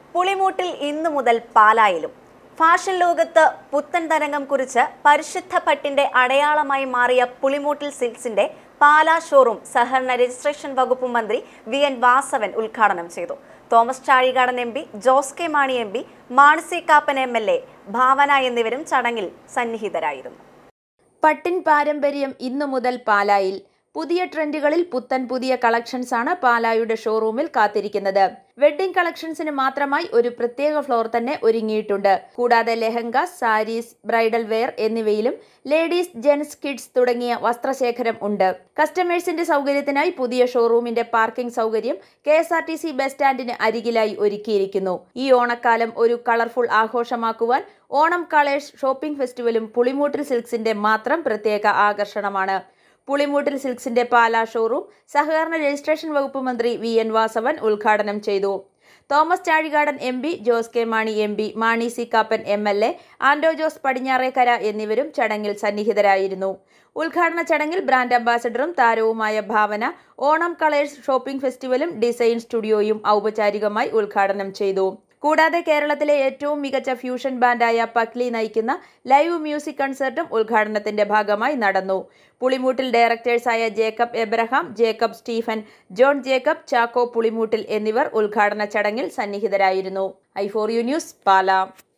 പുളിമൂട്ടിൽ ഇന്നു മുതൽ പാലായിലും ഫാഷൻ ലോകത്ത് പുത്തൻ തരംഗം കുറിച്ച് പരിശുദ്ധ പട്ടിന്റെ അടയാളമായി മാറിയ പുളിമൂട്ടിൽ സിൽക്സിന്റെ പാലാ ഷോറൂം സഹകരണ രജിസ്ട്രേഷൻ വകുപ്പ് മന്ത്രി വി എൻ വാസവൻ ഉദ്ഘാടനം ചെയ്തു Thomas Chazhikadan M P Jose K Mani M P Mani C Kappan M L A Bhavana എന്നിവരും ചടങ്ങിൽ സന്നിഹിതരായിരുന്നു പട്ടിൻ പാരമ്പര്യം ഇന്നു മുതൽ പാലായിൽ പുതിയ ട്രെൻഡുകളിൽ പുത്തൻ പുതിയ കളക്ഷൻസ് ആണ് പാലായുടെ ഷോറൂമിൽ കാത്തിരിക്കുന്നത് വെഡ്ഡിംഗ് കളക്ഷൻസിന് മാത്രമായി ഒരു പ്രത്യേക ഫ്ലോർ തന്നെ ഒരുങ്ങിയിട്ടുണ്ട് കൂടാതെ ലെഹങ്ക സാരീസ് ബ്രൈഡൽ വെയർ എന്നിവയിലും ലേഡീസ് ജെൻസ് കിഡ്സ് തുടങ്ങിയ വസ്ത്രശേഖരം ഉണ്ട് കസ്റ്റമേഴ്സിന്റെ സൗകര്യത്തിനായി പുതിയ ഷോറൂമിന്റെ പാർക്കിംഗ് സൗകര്യം K S R T C bus സ്റ്റാൻഡിന് അരികിലായി ഒരുക്കിയിരിക്കുന്നു ഈ ഓണക്കാലം ഒരു കളർഫുൾ ആഘോഷമാക്കുവാൻ ഓണം കളേഴ്സ് ഷോപ്പിംഗ് ഫെസ്റ്റിവലും പുളിമൂട്ടിൽ സിൽക്സിന്റെ മാത്രം പ്രത്യേക ആകർഷണമാണ് പുളിമൂട്ടിൽ സിൽക്സിന്റെ പാലാ ഷോറൂം സഹകരണ രജിസ്ട്രേഷൻ വകുപ്പ് മന്ത്രി വി എൻ വാസവൻ ഉദ്ഘാടനം ചെയ്തു Thomas Chazhikadan M P Jose K Mani M P Mani C Kappan M L A Anto Jose Padinjarekkara എന്നിവരും ചടങ്ങിൽ സന്നിഹിതരായിരുന്നു ഉദ്ഘാടന ചടങ്ങിൽ ബ്രാൻഡ് അംബാസഡറും താരവുമായ ഭാവന ഓണം കളേഴ്സ് ഷോപ്പിംഗ് ഫെസ്റ്റിവലും ഡിസൈൻ സ്റ്റുഡിയോയും ഔപചാരികമായി ഉദ്ഘാടനം ചെയ്തു കൂടാതെ കേരളത്തിലെ ഏറ്റവും മികച്ച ഫ്യൂഷൻ ബാൻഡായ പക്ലി നയിക്കുന്ന ലൈവ് മ്യൂസിക് കൺസേർട്ടും ഉദ്ഘാടനത്തിന്റെ ഭാഗമായി നടന്നു പുളിമൂട്ടിൽ ഡയറക്ടേഴ്സായ Jacob Abraham Jacob Stephen John Jacob Chacko Pulimoottil എന്നിവർ ഉദ്ഘാടന ചടങ്ങിൽ സന്നിഹിതരായിരുന്നു I for U news Pala